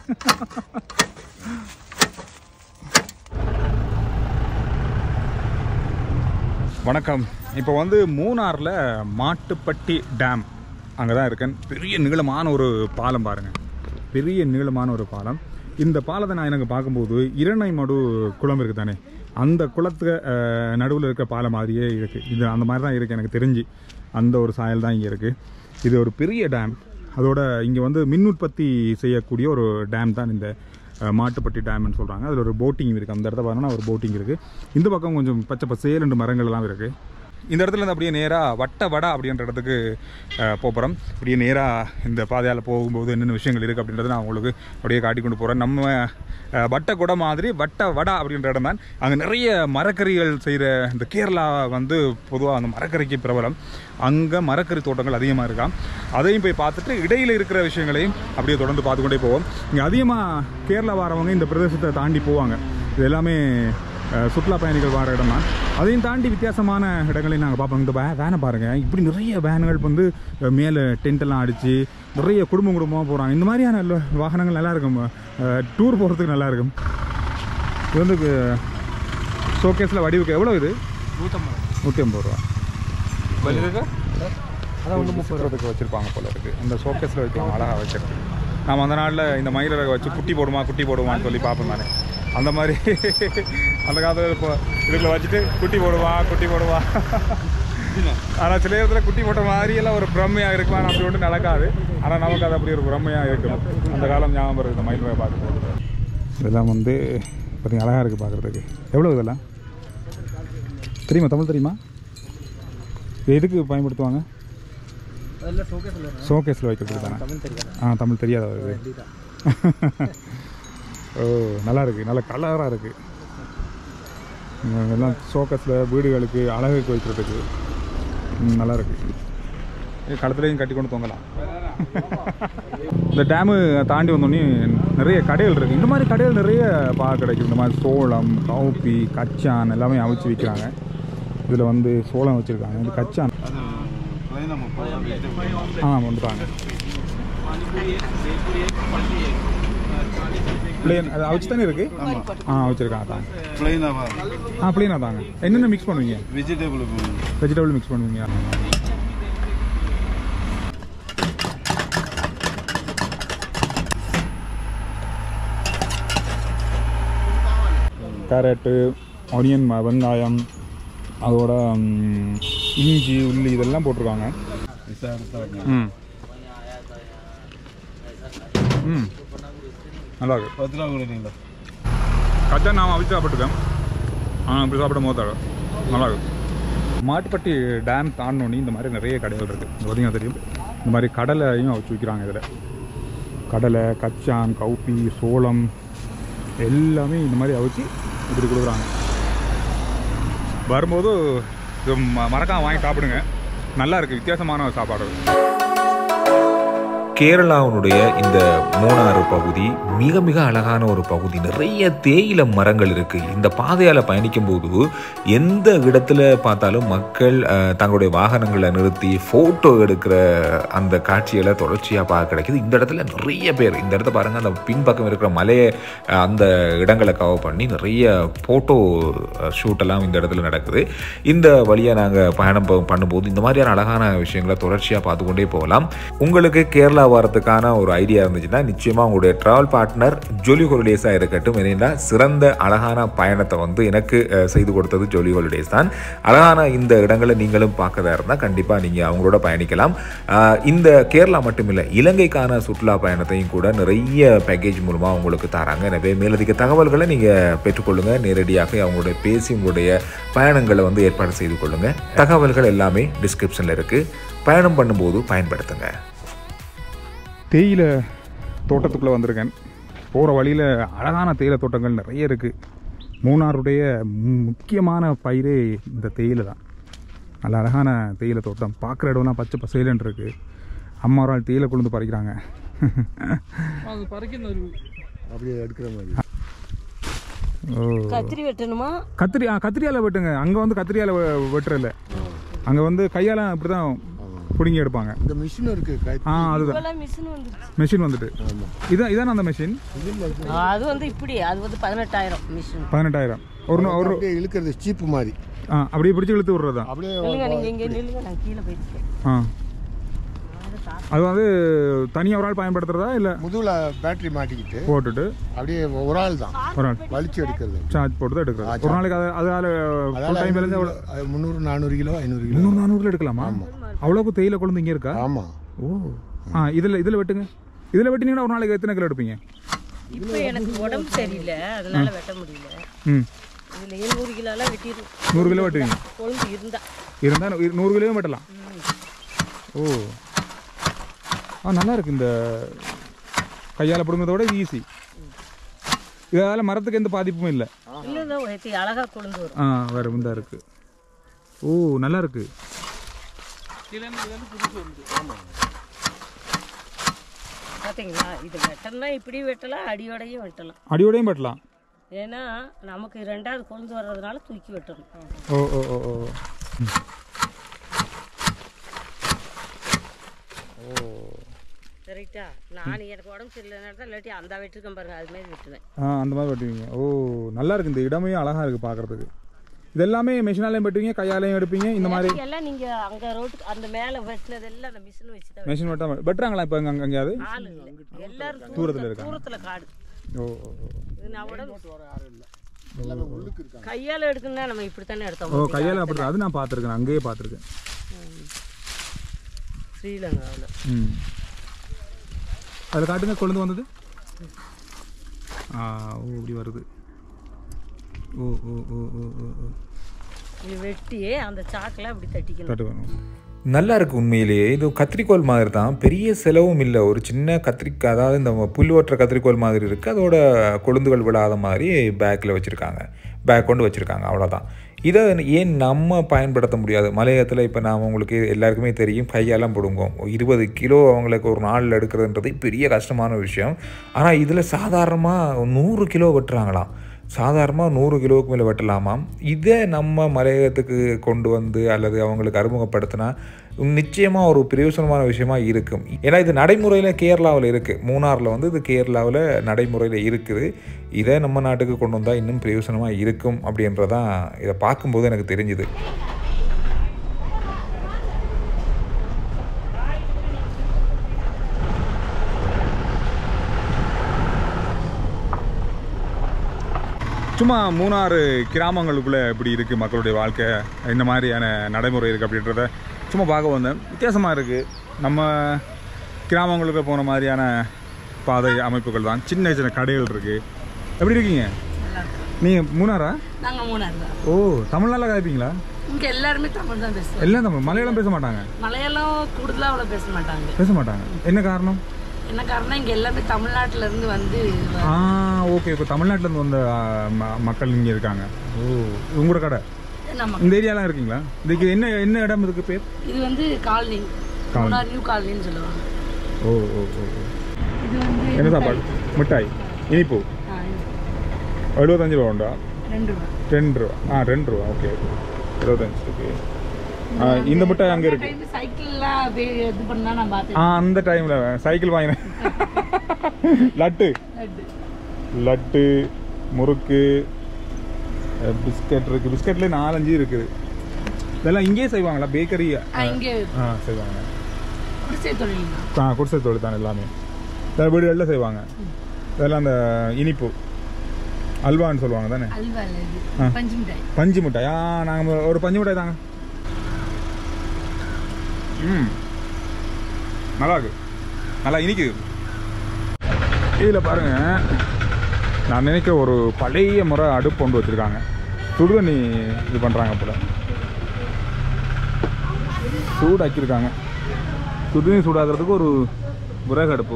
வணக்கம் இப்போ வந்து மூணாரில் மாட்டுப்பட்டி டேம் அங்கே தான் இருக்கேன் பெரிய நீளமான ஒரு பாலம் பாருங்கள் பெரிய நீளமான ஒரு பாலம் இந்த பாலத்தை நான் எனக்கு பார்க்கும்போது இரணைமடு குளம் இருக்குது தானே அந்த குளத்துக்கு நடுவில் இருக்க பாலம் மாதிரியே இருக்குது இது அந்த மாதிரி தான் இருக்குது எனக்கு தெரிஞ்சு அந்த ஒரு சாயல் தான் இங்கே இருக்குது இது ஒரு பெரிய டேம் அதோட இங்கே வந்து மின் உற்பத்தி செய்யக்கூடிய ஒரு டேம் தான் இந்த அஹ், மாட்டுப்பட்டி டேம்னு சொல்கிறாங்க அதில் ஒரு போட்டிங் இருக்குது அந்த இடத்துல பார்த்தோன்னா ஒரு போட்டிங் இருக்குது இந்த பக்கம் கொஞ்சம் பச்சை பசேல் ரெண்டு மரங்கள் எல்லாம் இருக்குது இந்த இடத்துல இருந்து அப்படியே நேராக வட்ட வடா அப்படின்ற இடத்துக்கு போகிறோம் அப்படியே நேராக இந்த பாதையால் போகும்போது என்னென்ன விஷயங்கள் இருக்குது அப்படின்றத நான் உங்களுக்கு அப்படியே காட்டி கொண்டு போகிறேன் நம்ம அஹ், வட்ட குடை மாதிரி வட்ட வடா அப்படின்ற இடம் தான் அங்கே நிறைய மரக்கறிகள் செய்கிற இந்த கேரளா வந்து பொதுவாக அந்த மரக்கறிக்கு பிரபலம் அங்கே மரக்கறி தோட்டங்கள் அதிகமாக இருக்காம் அதையும் போய் பார்த்துட்டு இடையில் இருக்கிற விஷயங்களையும் அப்படியே தொடர்ந்து பார்த்துக்கொண்டே போவோம் இங்கே அதிகமாக கேரளா வரவங்க இந்த பிரதேசத்தை தாண்டி போவாங்க இது எல்லாமே அஹ், சுற்றுலா பயணிகள் வர இடம் தான் அதையும் தாண்டி வித்தியாசமான இடங்களையும் நாங்கள் பார்ப்போம் இந்த வே வேனை பாருங்கள் இப்படி நிறைய வேன்கள் வந்து அஹ், மேலே டென்ட் எல்லாம் அடித்து நிறைய குடும்பம் குடும்பமாக போகிறாங்க இந்த மாதிரியான லோ- வாகனங்கள் நல்லா இருக்கும் டூர் போகிறதுக்கு நல்லா இருக்கும் இது வந்து ஷோகேஸில் வடிவுக்கு எவ்வளோ இது நூற்றி ஐம்பது ரூபா வலிதுக்கு அதான் வந்து முப்பதுக்கு வச்சுருப்பாங்க போல இருக்குது இந்த ஷோகேஸில் வைக்கலாம் அழகாக வச்சிருக்கு நாம் அந்த நாளில் இந்த மயிலை வச்சு குட்டி போடுமா குட்டி போடுவான்னு சொல்லி பார்ப்பேன் நானே அந்த மாதிரி அந்த காலத்தில் இப்போ இதுக்குள்ள வச்சுட்டு குட்டி போடுவா குட்டி போடுவா ஆனால் சில இடத்துல குட்டி போட்ட மாதிரியெல்லாம் ஒரு பிரம்மையாக இருக்கலாம் அப்படி ஒன்றும் நடக்காது ஆனால் நமக்கு அது அப்படி ஒரு பிரம்மையாக இருக்கும் அந்த காலம் ஞாபகம் வருது இந்த மயில் பார்க்கும்போது இதெல்லாம் வந்து பார்த்தீங்க அழகாக இருக்குது பார்க்குறதுக்கு எவ்வளோ இதெல்லாம் தெரியுமா தமிழ் தெரியுமா இது எதுக்கு பயன்படுத்துவாங்க ஷோகேஸில் வைக்கிறதுக்கு தானே ஆ தமிழ் தெரியாத இது ஓ நல்லா இருக்குது நல்ல கலராக இருக்குது எல்லாம் ஷோகஸில் வீடுகளுக்கு அழகுக்கு வைக்கிறதுக்கு ம், நல்லா இருக்குது களத்துலேயும் கட்டி கொண்டு தொங்கலாம் இந்த டேமு தாண்டி வந்தோடனே நிறைய கடைகள் இருக்குது இந்த மாதிரி கடைகள் நிறைய பார்க்க கிடைக்குது இந்த மாதிரி சோளம் கவுப்பி கச்சான் எல்லாமே அவிச்சு விற்கிறாங்க இதில் வந்து சோளம் வச்சுருக்காங்க இது கச்சான் ஆ வந்துட்டாங்க பிளேன் அது அவிச்சு தானே இருக்கு ஆ வச்சுருக்காங்க தாங்க பிளைனாவா ஆ பிளேனா தாங்க என்னென்ன மிக்ஸ் பண்ணுவீங்க வெஜிடபிள் வெஜிடபிள் மிக்ஸ் பண்ணுவீங்க கேரட்டு ஆனியன் ம- வெங்காயம் அதோட ம், இஞ்சி உள்ளி இதெல்லாம் போட்டிருக்காங்க ம் ம் நல்லா இருக்கு பத்து ரூபா கொடுங்களா கச்சா நான் அவிச்சு சாப்பிட்டுருக்கேன் ஆனால் இப்படி சாப்பிடும் போது தர நல்லா இருக்கு மாட்டுப்பட்டி டேம் தாண்டோன்னே இந்த மாதிரி நிறைய கடைகள் இருக்குது இது பார்த்தீங்கன்னா தெரியும் இந்த மாதிரி கடலையும் அவிச்சு விற்கிறாங்க இதில் கடலை கச்சான் கவுப்பி சோளம் எல்லாமே இந்த மாதிரி அவிச்சு இப்படி கொடுக்குறாங்க வரும்போது இது ம- மறக்காம வாங்கி சாப்பிடுங்க நல்லா இருக்குது வித்தியாசமான சாப்பாடு கேரளாவினுடைய இந்த மூணாறு பகுதி மிக மிக அழகான ஒரு பகுதி நிறைய தேயிலை மரங்கள் இருக்கு இந்த பாதையால் பயணிக்கும் போது எந்த இடத்துல பார்த்தாலும் மக்கள் அஹ், தங்களுடைய வாகனங்களை நிறுத்தி ஃபோட்டோ எடுக்கிற அந்த காட்சிகளை தொடர்ச்சியாக பார்க்க கிடைக்குது இந்த இடத்துல நிறைய பேர் இந்த இடத்த பாருங்க அந்த பின்பக்கம் இருக்கிற மலையை அஹ், அந்த இடங்களை கவர் பண்ணி நிறைய ஃபோட்டோ ஷூட்டெல்லாம் இந்த இடத்துல நடக்குது இந்த வழியாக நாங்கள் பயணம் ப- பண்ணும்போது இந்த மாதிரியான அழகான விஷயங்களை தொடர்ச்சியாக பார்த்து கொண்டே போகலாம் உங்களுக்கு கேரளா வரதுக்கான ஒரு ஐடியா இருந்துச்சுன்னா நிச்சயமாக உங்களுடைய ட்ராவல் பார்ட்னர் ஜொலி ஹாலிடேஸாக இருக்கட்டும் ஏனென்றா சிறந்த அழகான பயணத்தை வந்து எனக்கு அஹ், செய்து கொடுத்தது ஜொலி ஹாலிடேஸ் தான் அழகான இந்த இடங்களை நீங்களும் பார்க்கறதா இருந்தால் கண்டிப்பாக நீங்கள் அவங்களோட பயணிக்கலாம் அஹ், இந்த கேரளா மட்டுமில்லை இலங்கைக்கான சுற்றுலா பயணத்தையும் கூட நிறைய பேக்கேஜ் மூலமாக உங்களுக்கு தராங்க எனவே மேலதிக தகவல்களை நீங்கள் பெற்றுக்கொள்ளுங்க நேரடியாக அவங்களோட பேசி உங்களுடைய பயணங்களை வந்து ஏற்பாடு செய்து கொள்ளுங்க தகவல்கள் எல்லாமே டிஸ்கிரிப்ஷனில் இருக்குது பயணம் பண்ணும்போது பயன்படுத்துங்க தேயிலை தோட்டத்துக்குள்ளே வந்திருக்கேன் போகிற வழியில் அழகான தேயிலை தோட்டங்கள் நிறைய இருக்குது மூணாருடைய மு- முக்கியமான பயிரே இந்த தேயிலை தான் நல்ல அழகான தேயிலை தோட்டம் பார்க்குற இடம்லாம் பச்சை பசேலன் இருக்குது அம்மா ஒரு ஆள் தேயிலை கொண்டு பறிக்கிறாங்க அப்படியே எடுக்கிற மாதிரி ஓ கத்திரி வெட்டணுமா கத்திரி ஆ கத்திரியால் வெட்டுங்க அங்கே வந்து கத்திரியால் வெட்டுறல அங்கே வந்து கையால் இப்படி தான் பிடுங்கி எடுப்பாங்க இந்த மிஷின் இருக்கு கை ஆ அதுதான் இப்பெல்லாம் மிஷின் வந்துருச்சு மெஷின் வந்துட்டு ஆமா இதான் இதான் அந்த மெஷின் அது வந்து இப்படி அது வந்து பதினெட்டாயிரம் மிஷின் பதினெட்டாயிரம் ஒரு நூ- ஒரு அப்படியே இழுக்கிறது சீப்பு மாதிரி ஆ அப்படியே பிடிச்சி இழுத்து விட்றது தான் அப்படியே நில்லுங்க நீங்க இங்கே நில்லுங்க நான் கீழே போயிருக்கேன் ஆ அது வந்து தனியாக ஒரு ஆள் பயன்படுத்துறதா இல்லை முதுகுல பேட்டரி மாட்டிக்கிட்டு போட்டுட்டு அப்படியே ஒரு ஆள் தான் ஒரு ஆள் வலிச்சு எடுக்கிறது சார்ஜ் போட்டு தான் எடுக்கிறது ஒரு நாளைக்கு அது அதால் ஃபுல் டைம் விளைஞ்சு எவ்வளோ அது முந்நூறு நானூறு கிலோ ஐநூறு கிலோ முந்நூறு நானூறுல எடுக்கலாமா அவ்வளோக்கு தேயிலை கொழுந்து இங்கே இருக்கா ஆமா ஓ ஆ இதில் இதில் வெட்டுங்க இதில் வெட்டினீங்கன்னா ஒரு நாளைக்கு எத்தனை கிலோ எடுப்பீங்க இப்போ எனக்கு உடம்பு சரியில்லை அதனால வெட்ட முடியல ம் இதுல நூறு கிலோலாம் வெட்டிடும் நூறு கிலோ வெட்டுவீங்க கொழுந்து இருந்தா இருந்தால் நூறு கிலோ வெட்டலாம் ஓ ஆ நல்லா இருக்கு இந்த கையால் பிடுங்கிறத விட ஈஸி இதால் மரத்துக்கு எந்த பாதிப்பும் இல்லை இன்னும் ஒருத்தி அழகா கொழுந்து வரும் ஆ வேறு இந்தா இருக்கு ஓ நல்லா இருக்கு பாத்தீங்களா இது வெட்டணும்னா இப்படி வெட்டலாம் அடியோடையும் வெட்டலாம் அடியோடையும் வெட்டலாம் ஏன்னா நமக்கு ரெண்டாவது கொழுந்து வர்றதுனால தூக்கி வெட்டணும் ஓ ஓ ஓ ஓ கரெக்டா நான் எனக்கு உடம்பு சரியில்லைனா தான் இல்லாட்டி அந்த வெட்டிருக்கேன் பாருங்க அது மாதிரி வெட்டுவேன் ஆ அந்த மாதிரி வெட்டுவீங்க ஓ நல்லா இருக்கு இந்த இடமே அழகா இருக்கு பார்க்கறதுக்கு இது எல்லாமே மிஷினாலையும் வெட்டுவீங்க கையாலையும் எடுப்பீங்க இந்த மாதிரி எல்லாம் நீங்க அங்க ரோட்டுக்கு அந்த மேல வெட்டினது எல்லாம் அந்த மிஷின் வச்சு தான் மிஷின் வெட்டா வெட்டுறாங்களா இப்போ அங்கே எங்கேயாவது ஆள் இல்லை எல்லாரும் தூரத்துல இருக்காங்க. தூரத்துல காடு ஓ ஓ ஓ. இது நான் உடம்பு எல்லாமே உள்ளுக்கு இருக்காங்க கையால எடுக்கணும்னா நம்ம இப்படி தானே ஓ எடுத்தோம் கையால் அப்படி அது நான் பார்த்துருக்கேன் அங்கேயே பார்த்துருக்கேன் ஸ்ரீலங்காவில் ம் அதில் காட்டுங்க கொழுந்து வந்தது ஆ ஓ இப்படி வருது ஓ ஓ ஓ ஓ ஓ ஓ இது வெட்டி அந்த சாக்கில் அப்படி தட்டிக்கணும் தட்டு வேணும் நல்லா இருக்கு உண்மையிலேயே இது கத்திரிக்கோல் மாதிரி தான் பெரிய செலவும் இல்லை ஒரு சின்ன கத்திரிக்காய் அதாவது இந்த புல் ஓட்டுற கத்திரிக்கோல் மாதிரி இருக்குது அதோட கொழுந்துகள் விழாத மாதிரி பேக்கில் வச்சுருக்காங்க பேக் கொண்டு வச்சுருக்காங்க அவ்வளோதான் இதை ஏன் நம்ம பயன்படுத்த முடியாது மலையத்தில் இப்போ நாம் உங்களுக்கு எல்லாருக்குமே தெரியும் கையெல்லாம் பிடுங்கும் இருபது கிலோ அவங்களுக்கு ஒரு நாளில் எடுக்கிறதுன்றது பெரிய கஷ்டமான விஷயம் ஆனால் இதில் சாதாரணமாக நூறு கிலோ வெட்டுறாங்களாம் சாதாரணமாக நூறு கிலோவுக்கு மேலே வெட்டலாமாம் இதை நம்ம மலையகத்துக்கு கொண்டு வந்து அல்லது அவங்களுக்கு அறிமுகப்படுத்தினா நிச்சயமாக ஒரு பிரயோசனமான விஷயமா இருக்கும் ஏன்னா இது நடைமுறையில் கேரளாவில் இருக்குது மூணாரில் வந்து இது கேரளாவில் நடைமுறையில் இருக்குது இதை நம்ம நாட்டுக்கு கொண்டு வந்தால் இன்னும் பிரயோசனமாக இருக்கும் அப்படின்றதான் இதை பார்க்கும்போது எனக்கு தெரிஞ்சுது சும்மா மூணாறு கிராமங்களுக்குள்ளே எப்படி இருக்குது மக்களுடைய வாழ்க்கை இந்த மாதிரியான நடைமுறை இருக்குது அப்படின்றத சும்மா பார்க்க வந்தேன் வித்தியாசமாக இருக்குது நம்ம கிராமங்களுக்கு போன மாதிரியான பாதை அமைப்புகள் தான் சின்ன சின்ன கடைகள் இருக்குது எப்படி இருக்கீங்க நீங்கள் மூணாரா நாங்கள் மூணாறு தான் ஓ தமிழ்நாட்டில் காய்ப்பீங்களா இங்கே எல்லாருமே தமிழ் தான் பேசுவோம் எல்லாம் தமிழ் மலையாளம் பேச மாட்டாங்க மலையாளம் கூடுதலாக அவ்வளோ பேச மாட்டாங்க பேச மாட்டாங்க என்ன காரணம் என்ன காரணம் இங்கே எல்லாமே தமிழ்நாட்டுல இருந்து வந்து ஆ ஓகே இப்போ தமிழ்நாட்டிலேருந்து வந்த ஆ, ம- மக்கள் இங்கே இருக்காங்க ஓ உங்களோட கடை நம்ம இந்த ஏரியாலாம் இருக்கீங்களா இதுக்கு என்ன என்ன இடம் இதுக்கு பேர் இது வந்து காலனி மூணார் நியூ காலனின்னு சொல்லுவாங்க ஓ ஓ ஓ ஓ. இது வந்து என்ன சாப்பாடு மிட்டாய் இனிப்பு ஆ, எழுபத்தஞ்சு ரூபா உண்டா ரெண்டு ரூபா ரெண்டு ரூபா ஆ ரெண்டு ரூபா ஓகே ஓகே இருபத்தஞ்சு ஓகே ஆ இந்த மிட்டாய் அங்கே இருக்கு டைம் சைக்கிள்லாம் வே- இது பண்ணா நான் பார்த்தேன் ஆ அந்த டைமில் சைக்கிள் வாங்கினேன் லட்டு லட்டு. லட்டு முறுக்கு அஹ், பிஸ்கட் இருக்குது பிஸ்கட்லேயே நாலஞ்சு இருக்குது இதெல்லாம் இங்கேயே செய்வாங்களா பேக்கரி ஆ, இங்கே ஆ செய்வாங்க குடிசை தொழில் தான் ஆ குடிசை தொழில் தான் எல்லாமே சில வீடுகளில் செய்வாங்க இதெல்லாம் அந்த இனிப்பு அல்வான்னு சொல்லுவாங்க தானே அல்வா இல்லை இது ஆ. பஞ்சு மிட்டாய் பஞ்சு மிட்டாய் ஆ நாங்கள் ஒரு பஞ்சு மிட்டாய் தாங்க ம் நல்லா இருக்கு நல்லா இனிக்குது இதில் பாருங்க நான் நினைக்க ஒரு பழைய முறை அடுப்பு கொண்டு வச்சுருக்காங்க சுடுதண்ணி இது பண்ணுறாங்க போல சூடாக்கியிருக்காங்க சுடுதண்ணி சூடாகிறதுக்கு ஒரு விறகு அடுப்பு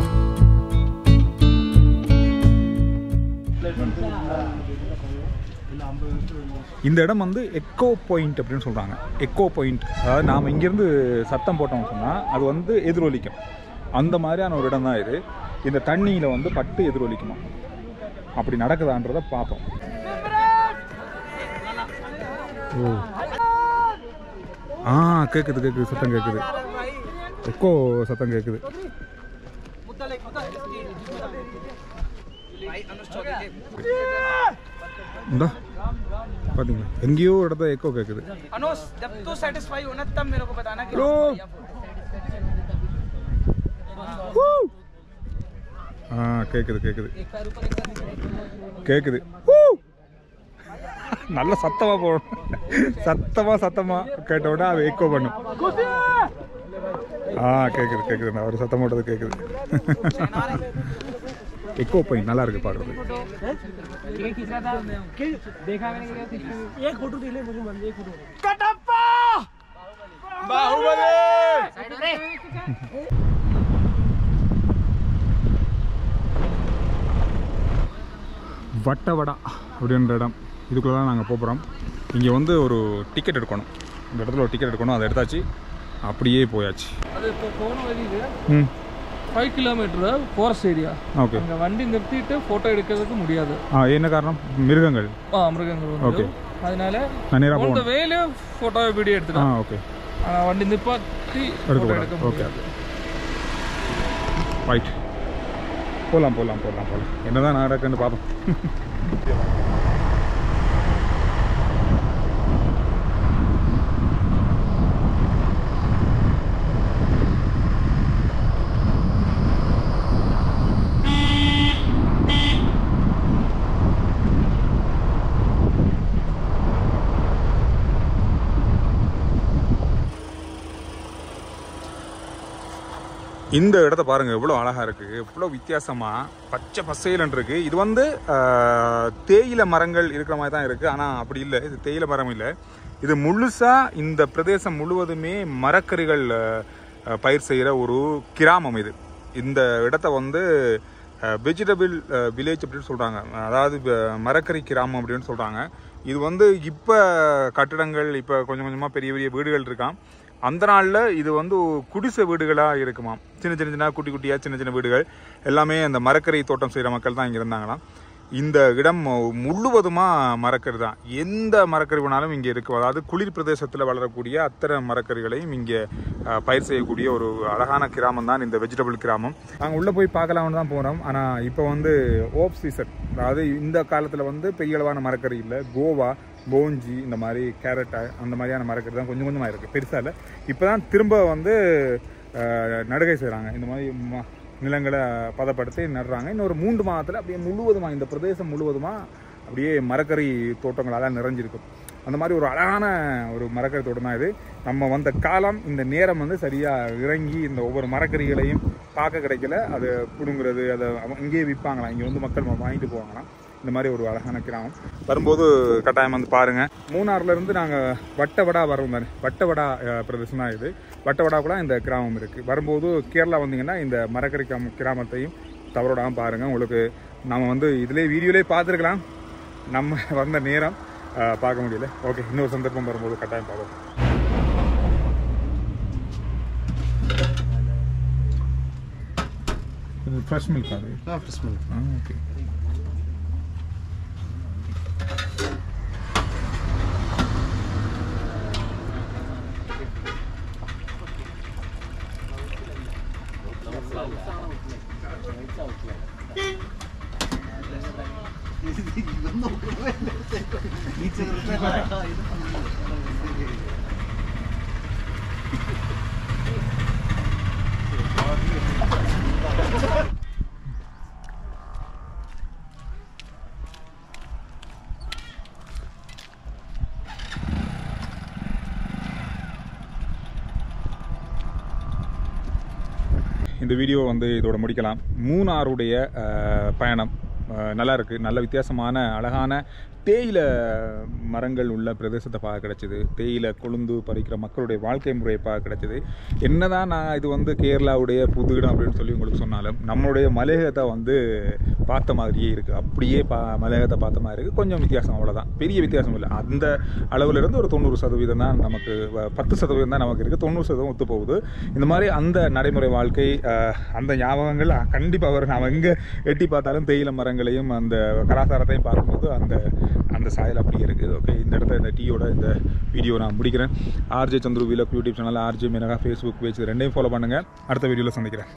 இந்த இடம் வந்து எக்கோ பாயிண்ட் அப்படின்னு சொல்கிறாங்க எக்கோ பாயிண்ட் அதாவது நாம் இங்கேருந்து சத்தம் போட்டோம்னு சொன்னால் அது வந்து எதிரொலிக்கும் அந்த மாதிரியான ஒரு இடம் தான் இது இந்த தண்ணியில் வந்து பட்டு எதிரொலிக்குமா அப்படி நடக்குதான்றதை பார்ப்போம் ஓ ஆ கேட்குது கேட்குது சத்தம் கேட்குது எக்கோ சத்தம் கேட்குது இந்தா பார்த்தீங்களா எங்கேயோ ஒரு இடத்துல எக்கோ கேட்குது अनोस जब तू सेटिस्फाई होना तब मेरे को बताना कि Bro. बढ़िया photo है। ஆ கேட்குது கேட்குது கேட்குது நல்ல சத்தமாக போகணும் சத்தமாக சத்தமாக கேட்ட உடனே அது எக்கோ பண்ணும் ஆ கேட்குது கேட்குது நான் ஒரு சத்தம் போட்டது கேட்குது எக்கோ போய் நல்லா இருக்கு பார்க்குறது வட்டவடா அப்படின்ற இடம் இதுக்குள்ளே தான் நாங்கள் போகிறோம் இங்கே வந்து ஒரு டிக்கெட் எடுக்கணும் இந்த இடத்துல ஒரு டிக்கெட் எடுக்கணும் அதை எடுத்தாச்சு அப்படியே போயாச்சு அது இப்போ போன வழியில் ம் five kilometre forest area okay அங்கே வண்டி நிறுத்திட்டு ஃபோட்டோ எடுக்கிறதுக்கு முடியாது ஆ என்ன காரணம் மிருகங்கள் ஆ மிருகங்கள் வந்து ஓகே அதனால நான் நேராக போன போகணும் வேலையே ஃபோட்டோ வீடியோ ஆ எடுத்துட்டேன் ஓகே ஆனால் வண்டி நிப்பாட்டி எடுக்க ஃபோட்டோ கூடாது. எடுக்க ஓகே. முடியாது ரைட் போகலாம் போகலாம் போகலாம் போகலாம் என்ன தான் நடக்குன்னு பார்ப்போம் இந்த இடத்த பாருங்க எவ்வளோ அழகா இருக்கு எவ்வளோ வித்தியாசமா பச்சை பசையிலன் இருக்கு இது வந்து ஆஹ், தேயிலை மரங்கள் இருக்கிற மாதிரி தான் இருக்கு ஆனா அப்படி இல்லை இது தேயிலை மரம் இல்லை இது முழுசா இந்த பிரதேசம் முழுவதுமே மரக்கறிகள் ஆஹ், பயிர் செய்கிற ஒரு கிராமம் இது இந்த இடத்த வந்து வெஜிடபிள் வில்லேஜ் அப்படின்னு சொல்றாங்க அதாவது வ- மரக்கறி கிராமம் அப்படின்னு சொல்றாங்க இது வந்து இப்போ கட்டிடங்கள் இப்போ கொஞ்சம் கொஞ்சமாக பெரிய பெரிய வீடுகள் இருக்காம் அந்த நாளில் இது வந்து குடிசை வீடுகளாக இருக்குமாம் சின்ன சின்ன சின்ன குட்டி குட்டியாக சின்ன சின்ன வீடுகள் எல்லாமே அந்த மரக்கறி தோட்டம் செய்கிற மக்கள் தான் இங்கே இருந்தாங்களாம் இந்த இடம் முழுவதுமாக மரக்கறி தான் எந்த மரக்கறி வேணாலும் இங்கே இருக்கும் அதாவது குளிர் பிரதேசத்தில் வளரக்கூடிய அத்தனை மரக்கறிகளையும் இங்கே அஹ், பயிர் செய்யக்கூடிய ஒரு அழகான கிராமம் தான் இந்த வெஜிடபிள் கிராமம் நாங்கள் உள்ளே போய் பார்க்கலாம்னு தான் போகிறோம் ஆனால் இப்போ வந்து ஓப் சீசன் அதாவது இந்த காலத்தில் வந்து பெரிய அளவான மரக்கறி இல்லை கோவா போஞ்சி இந்த மாதிரி கேரட் அந்த மாதிரியான மரக்கறி தான் கொஞ்சம் கொஞ்சமாக இருக்குது பெருசாக இல்லை இப்போ தான் திரும்ப வந்து அஹ், நடுகை செய்கிறாங்க இந்த மாதிரி ம- நிலங்களை பதப்படுத்தி நடுறாங்க இன்னொரு மூன்று மாதத்தில் அப்படியே முழுவதுமாக இந்த பிரதேசம் முழுவதுமாக அப்படியே மரக்கறி தோட்டங்களால் நிறைஞ்சிருக்கும் அந்த மாதிரி ஒரு அழகான ஒரு மரக்கறி தோட்டம் தான் இது நம்ம வந்த காலம் இந்த நேரம் வந்து சரியாக இறங்கி இந்த ஒவ்வொரு மரக்கறிகளையும் பார்க்க கிடைக்கல அது பிடுங்குறது அதை அவங்க இங்கேயே விற்பாங்களாம் இங்கே வந்து மக்கள் வாங்கிட்டு போவாங்களாம் இந்த மாதிரி ஒரு அழகான கிராமம் வரும்போது கட்டாயம் வந்து பாருங்க மூணாறுல இருந்து நாங்கள் வட்டவடா வரோம் தானே வட்டவடா அஹ், பிரதேசம் தான் இது வட்டவடாக்குள்ள இந்த கிராமம் இருக்கு வரும்போது கேரளா வந்தீங்கன்னா இந்த மரக்கறி கிராம கிராமத்தையும் தவறோடாம பாருங்க உங்களுக்கு நம்ம வந்து இதுலேயே வீடியோலேயே பார்த்துருக்கலாம் நம்ம வந்த நேரம் அஹ், பார்க்க முடியல ஓகே இன்னொரு சந்தர்ப்பம் வரும்போது கட்டாயம் பார்ப்போம் ஃப்ரெஷ் மில்க் அது ஃப்ரெஷ் மில்க் ஓகே இந்த வீடியோ வந்து இதோட முடிக்கலாம் மூணாருடைய அஹ், பயணம் அஹ், நல்லா இருக்கு நல்ல வித்தியாசமான அழகான தேயிலை மரங்கள் உள்ள பிரதேசத்தை பார்க்க கிடைச்சிது தேயிலை கொழுந்து பறிக்கிற மக்களுடைய வாழ்க்கை முறையை பார்க்க கிடைச்சிது என்னதான் நான் இது வந்து கேரளாவுடைய புது இடம் அப்படின்னு சொல்லி உங்களுக்கு சொன்னாலும் நம்மளுடைய மலையகத்தை வந்து பார்த்த மாதிரியே இருக்குது அப்படியே பா மலையகத்தை பார்த்த மாதிரி இருக்குது கொஞ்சம் வித்தியாசம் அவ்வளோதான் பெரிய வித்தியாசம் இல்லை அந்த அளவுல இருந்து ஒரு தொண்ணூறு சதவீதம் தான் நமக்கு வ- பத்து சதவீதம் தான் நமக்கு இருக்குது தொண்ணூறு சதவீதம் ஒத்து போகுது இந்த மாதிரி அந்த நடைமுறை வாழ்க்கை அஹ், அந்த ஞாபகங்கள் கண்டிப்பாக வரும் நாம் எங்கே எட்டி பார்த்தாலும் தேயிலை மரங்களையும் அந்த கலாச்சாரத்தையும் பார்க்கும்போது அந்த அந்த சாயல் அப்படியே இருக்குது ஓகே இந்த இடத்துல இந்த டீயோட இந்த வீடியோ நான் முடிக்கிறேன் ஆர்ஜே சந்துரு வீலக் YouTube channel RJ Menaka Facebook page ரெண்டையும் ஃபாலோ பண்ணுங்கள் அடுத்த வீடியோவில் சந்திக்கிறேன்